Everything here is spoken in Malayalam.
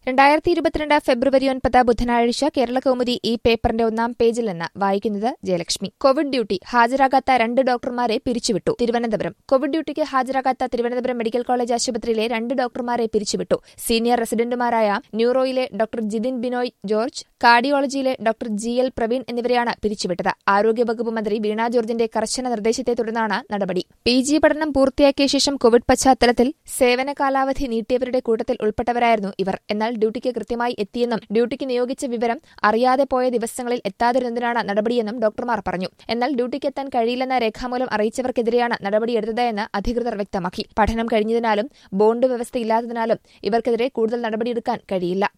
രണ്ടായിരത്തി ഇരുപത്തിരണ്ട് ഫെബ്രുവരി ഒൻപത് ബുധനാഴ്ച കേരള കൗമുദി ഈ പേപ്പറിന്റെ ഒന്നാം പേജിൽ നിന്ന് വായിക്കുന്നത് ജയലക്ഷ്മി കോവിഡ് ഡ്യൂട്ടി ഹാജരാകാത്ത രണ്ട് ഡോക്ടർമാരെ പിരിച്ചുവിട്ടു തിരുവനന്തപുരം കോവിഡ് ഡ്യൂട്ടിക്ക് ഹാജരാകാത്ത തിരുവനന്തപുരം മെഡിക്കൽ കോളേജ് ആശുപത്രിയിലെ രണ്ട് ഡോക്ടർമാരെ പിരിച്ചുവിട്ടു സീനിയർ റെസിഡന്റുമാരായ ന്യൂറോയിലെ ഡോക്ടർ ജിതിൻ ബിനോയ് ജോർജ് കാർഡിയോളജിയിലെ ഡോക്ടർ ജി എൽ പ്രവീൺ എന്നിവരെയാണ് പിരിച്ചുവിട്ടത് ആരോഗ്യവകുപ്പ് മന്ത്രി വീണ ജോർജിന്റെ കർശന നിർദ്ദേശത്തെ തുടർന്നാണ് നടപടി പി ജി പഠനം പൂർത്തിയാക്കിയ ശേഷം കോവിഡ് പശ്ചാത്തലത്തിൽ സേവന കാലാവധി നീട്ടിയവരുടെ കൂട്ടത്തിൽ ഉൾപ്പെട്ടവരായിരുന്നു ഇവർ എന്നാൽ ഡ്യൂട്ടിക്ക് കൃത്യമായി എത്തിയെന്നും ഡ്യൂട്ടിക്ക് നിയോഗിച്ച വിവരം അറിയാതെ പോയ ദിവസങ്ങളിൽ എത്താതിരുന്നതിനാണ് നടപടിയെന്നും ഡോക്ടർമാർ പറഞ്ഞു എന്നാൽ ഡ്യൂട്ടിക്ക് എത്താൻ കഴിയില്ലെന്ന രേഖാമൂലം അറിയിച്ചവർക്കെതിരെയാണ് നടപടിയെടുത്തതെന്ന് അധികൃതർ വ്യക്തമാക്കി പഠനം കഴിഞ്ഞതിനാലും ബോണ്ട് വ്യവസ്ഥയില്ലാത്തതിനാലും ഇവർക്കെതിരെ കൂടുതൽ നടപടിയെടുക്കാൻ കഴിയില്ല